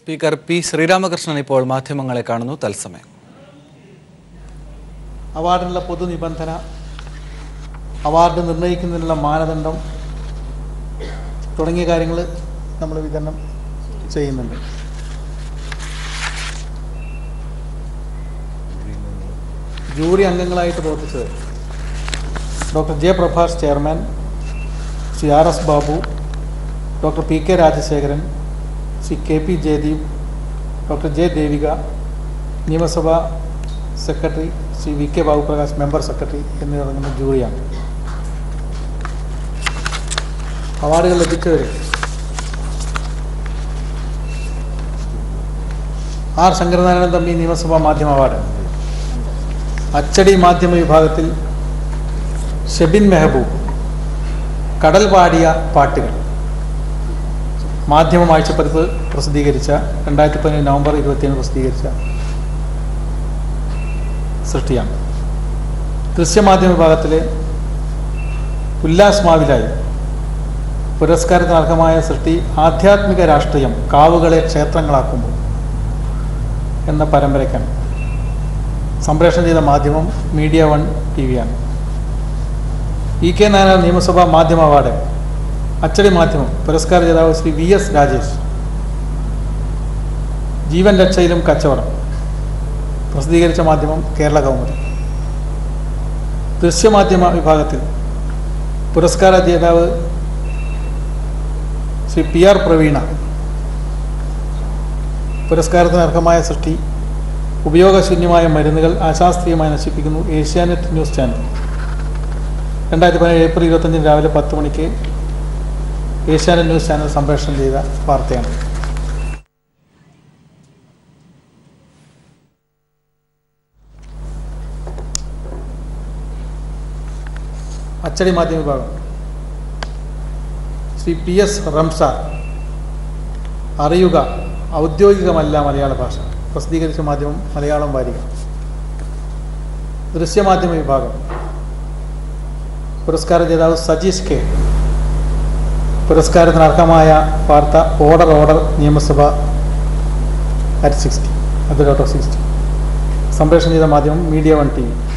speaker P Sreeramakrishnan ഇപ്പോൾ മാധ്യമങ്ങളെ കാണുന്നു തത്സമയം അവാർഡിനുള്ള പൊതുനിബന്ധന അവാർഡ് നിർണ്ണയിക്കുന്നതിനുള്ള മാനദണ്ഡം തുടങ്ങിയ കാര്യങ്ങൾ നമ്മൾ വിതരണം ചെയ്യുന്നുണ്ട് ജൂറി അംഗങ്ങളായിട്ട് പ്രവർത്തിച്ചത് doctor J Prabhash chairman Shri R S Babu doctor P K Rajasekharan Shri K P Jayadeep doctor J Devika നിയമസഭാ secretary Shri V K Babuprakash member secretary എന്നിവരടങ്ങുന്ന ജൂറിയാണ് അവാർഡുകൾ ലഭിച്ചവർ ആർ ശങ്കരനാരായണൻ തമ്പി നിയമസഭാ മാധ്യമ അവാർഡ് അച്ചടി മാധ്യമ വിഭാഗത്തിൽ ഷെബിൻ മെഹബൂബ് കടൽ പാടിയ പാട്ടുകൾ മാധ്യമ ആഴ്ചപ്പതിപ്പ് പ്രസിദ്ധീകരിച്ച രണ്ടായിരത്തി പതിനേഴ് നവംബർ ഇരുപത്തിയേഴ് പ്രസിദ്ധീകരിച്ച സൃഷ്ടിയാണ് ദൃശ്യമാധ്യമ വിഭാഗത്തിലെ ഉല്ലാസ് മാവിലായി പുരസ്കാരത്തിന് അർഹമായ സൃഷ്ടി ആധ്യാത്മിക രാഷ്ട്രീയം കാവുകളെ ക്ഷേത്രങ്ങളാക്കുമ്പോൾ എന്ന പരമ്പരയ്ക്കാണ് സംപ്രേഷണം ചെയ്ത മാധ്യമം മീഡിയ വൺ ടി വിയാണ് ഇ കെ നായനാർ നിയമസഭാ മാധ്യമ അവാർഡ് അച്ചടി മാധ്യമം പുരസ്കാര ജേതാവ് ശ്രീ വി എസ് രാജേഷ് ജീവൻ രക്ഷയിലും കച്ചവടം പ്രസിദ്ധീകരിച്ച മാധ്യമം കേരള കൗമുദി ദൃശ്യമാധ്യമ വിഭാഗത്തിൽ പുരസ്കാര ജേതാവ് ശ്രീ പി ആർ പ്രവീണ പുരസ്കാരത്തിന് അർഹമായ സൃഷ്ടി ഉപയോഗശൂന്യമായ മരുന്നുകൾ അശാസ്ത്രീയമായി നശിപ്പിക്കുന്നു ഏഷ്യാനെറ്റ് ന്യൂസ് ചാനൽ രണ്ടായിരത്തി പതിനേഴ് ഏപ്രിൽ ഇരുപത്തഞ്ചിന് രാവിലെ പത്ത് മണിക്ക് ഏഷ്യാനെറ്റ് ന്യൂസ് ചാനൽ സംപ്രേഷണം ചെയ്ത വാർത്തയാണ് അച്ചടി മാധ്യമ വിഭാഗം ശ്രീ പി എസ് റംസാർ അറിയുക ഔദ്യോഗികമല്ല മലയാള ഭാഷ പ്രസിദ്ധീകരിച്ച മാധ്യമം മലയാളം വാരിക ദൃശ്യമാധ്യമ വിഭാഗം പുരസ്കാര ജേതാവ് സജീഷ് കെ പുരസ്കാരത്തിന് അർഹമായ വാർത്ത ഓർഡർ ഓർഡർ നിയമസഭ അറ്റ് സിക്സ്റ്റി അത് ഡോട്ട് സിക്സ്റ്റി സംപ്രേഷണം ചെയ്ത മാധ്യമം മീഡിയ വൺ ടി വി